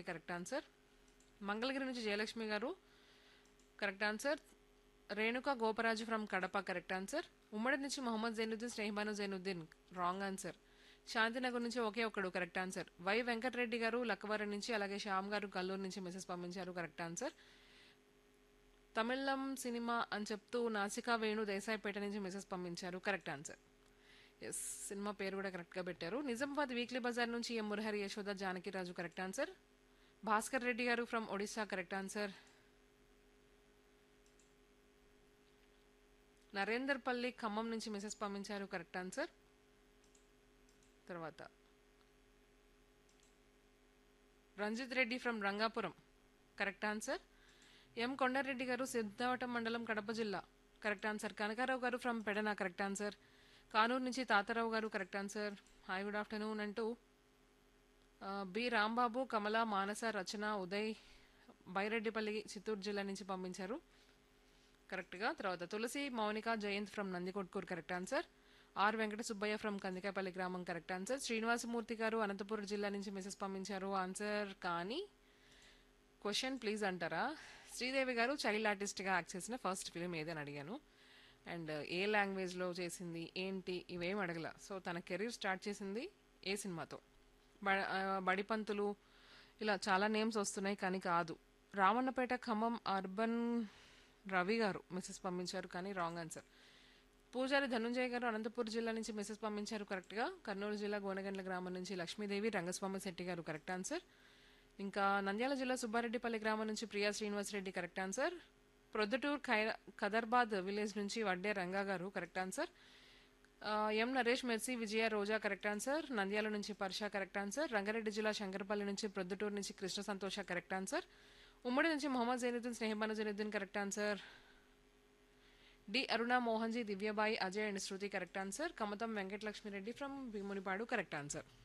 correct answer Mangalagiri నుంచి జయలక్ష్మి గారు correct answer Renuka Goparaju from Kadapa correct answer ఉమ్మడి నుంచి మొహమ్మద్ జైనుద్దీన్ స్నేహిబాను జైనుద్దీన్ రాంగ్ ఆన్సర్ శాంతినగర్ నుంచి ఒకే ఒక్కడు కరెక్ట్ ఆన్సర్ వై వెంకటరెడ్డి గారు లక్కవరం నుంచి అలాగే శ్యామ్ గారు కల్లూరు నుంచి మెసేజ్ పంపించారు కరెక్ట్ ఆన్సర్ తమిళం సినిమా అని చెప్తూ నాసికా వేణు దేశాయిపేట నుంచి మెసేజ్ పంపించారు కరెక్ట్ ఆన్సర్ ఎస్ సినిమా పేరు కూడా కరెక్ట్గా పెట్టారు నిజామాబాద్ వీక్లీ బజార్ నుంచి M Murahari Yashoda Janakiraju correct answer Bhaskar Reddy గారు from Odisha correct answer Narender Palli Khammam నుంచి మెసేజ్ పంపించారు కరెక్ట్ ఆన్సర్ తర్వాత Ranjith Reddy from Rangapuram correct answer M Kondareddy గారు సిద్ధవటం మండలం కడప జిల్లా కరెక్ట్ ఆన్సర్ కనకారావు గారు from Pedana correct answer Kanuru నుంచి తాతారావు గారు correct answer hi good afternoon అంటూ ఆ, బి రాంబాబు కమల మానస రచన ఉదయ్ బైరెడ్డిపల్లి చిత్తూరు జిల్లా నుంచి పంపించారు కరెక్ట్గా తర్వాత Tulasi Mounika Jayanth from Nandikotkur correct answer R Venkata Subbaiah from Kandikayapalli గ్రామం కరెక్ట్ ఆన్సర్ శ్రీనివాసమూర్తి గారు అనంతపురం జిల్లా నుంచి మెసేజ్ పంపించారు ఆన్సర్ కానీ క్వశ్చన్ ప్లీజ్ అంటారా శ్రీదేవి గారు చైల్డ్ ఆర్టిస్ట్గా యాక్ట్ చేసిన ఫస్ట్ ఫిలిం ఏదని అడిగాను అండ్ ఏ లాంగ్వేజ్లో చేసింది ఏంటి ఇవేం అడగల సో తన కెరీర్ స్టార్ట్ చేసింది ఏ సినిమాతో బ- ఆ, బడిపంతులు ఇలా చాలా నేమ్స్ వస్తున్నాయి కానీ కాదు రామన్నపేట ఖమ్మం అర్బన్ రవి గారు మెసేజ్ పంపించారు కానీ రాంగ్ ఆన్సర్ పూజారి ధనుంజయ గారు అనంతపూర్ జిల్లా నుంచి మెసేజ్ పంపించారు కరెక్ట్గా కర్నూలు జిల్లా గోనగండ్ల గ్రామం నుంచి లక్ష్మీదేవి రంగస్వామి శెట్టి గారు కరెక్ట్ ఆన్సర్ ఇంకా నంద్యాల జిల్లా సుబ్బారెడ్డిపల్లి గ్రామం నుంచి Priya Srinivasareddy correct answer Proddatur Khaira Khadarbad village నుంచి వడ్డే రంగా గారు కరెక్ట్ ఆన్సర్ ఆ, M Naresh Mercy Vijaya Roja correct answer Nandyal నుంచి పర్ష కరెక్ట్ ఆన్సర్ రంగారెడ్డి జిల్లా శంకరపల్లి నుంచి ప్రొద్దుటూరు నుంచి కృష్ణ సంతోష కరెక్ట్ ఆన్సర్ ఉమ్మడి నుంచి Mohammed Zainuddin Snehabanu Zainuddin correct answer D Aruna Mohanji Divyabai Ajay and Shruti correct answer Kamatham Venkatalakshmireddy from Bheemunipadu correct answer